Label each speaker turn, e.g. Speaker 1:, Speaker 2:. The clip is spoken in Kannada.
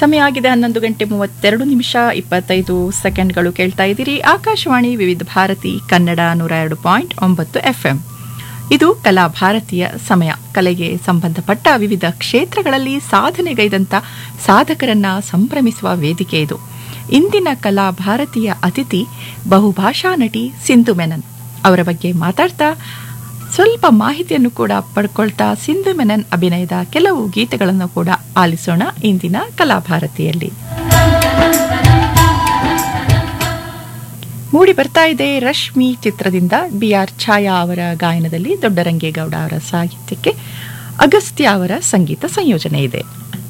Speaker 1: ಸಮಯ ಆಗಿದೆ ಹನ್ನೊಂದು ಗಂಟೆ ಮೂವತ್ತೆರಡು ನಿಮಿಷ ಇಪ್ಪತ್ತೈದು ಸೆಕೆಂಡ್ಗಳು ಕೇಳ್ತಾ ಇದ್ದೀರಿ ಆಕಾಶವಾಣಿ ವಿವಿಧ ಭಾರತಿ ಕನ್ನಡ ನೂರ ಎರಡು ಪಾಯಿಂಟ್ ಒಂಬತ್ತು ಎಫ್ಎಂ ಇದು ಕಲಾ ಭಾರತೀಯ ಸಮಯ ಕಲೆಗೆ ಸಂಬಂಧಪಟ್ಟ ವಿವಿಧ ಕ್ಷೇತ್ರಗಳಲ್ಲಿ ಸಾಧನೆಗೈದಂಥ ಸಾಧಕರನ್ನ ಸಂಭ್ರಮಿಸುವ ವೇದಿಕೆ ಇದು ಇಂದಿನ ಕಲಾ ಭಾರತೀಯ ಅತಿಥಿ ಬಹುಭಾಷಾ ನಟಿ ಸಿಂಧು ಮೆನನ್ ಅವರ ಬಗ್ಗೆ ಮಾತಾಡ್ತಾ ಸ್ವಲ್ಪ ಮಾಹಿತಿಯನ್ನು ಕೂಡ ಪಡ್ಕೊಳ್ತಾ ಸಿಂಧು ಮೆನನ್ ಅಭಿನಯದ ಕೆಲವು ಗೀತೆಗಳನ್ನು ಕೂಡ ಆಲಿಸೋಣ ಇಂದಿನ ಕಲಾಭಾರತಿಯಲ್ಲಿ ಮೂಡಿ ಬರ್ತಾ ಇದೆ ರಶ್ಮಿ ಚಿತ್ರದಿಂದ ಬಿ ಆರ್ ಛಾಯಾ ಅವರ ಗಾಯನದಲ್ಲಿ ದೊಡ್ಡರಂಗೇಗೌಡ ಅವರ ಸಾಹಿತ್ಯಕ್ಕೆ ಅಗಸ್ತ್ಯ ಅವರ ಸಂಗೀತ ಸಂಯೋಜನೆ ಇದೆ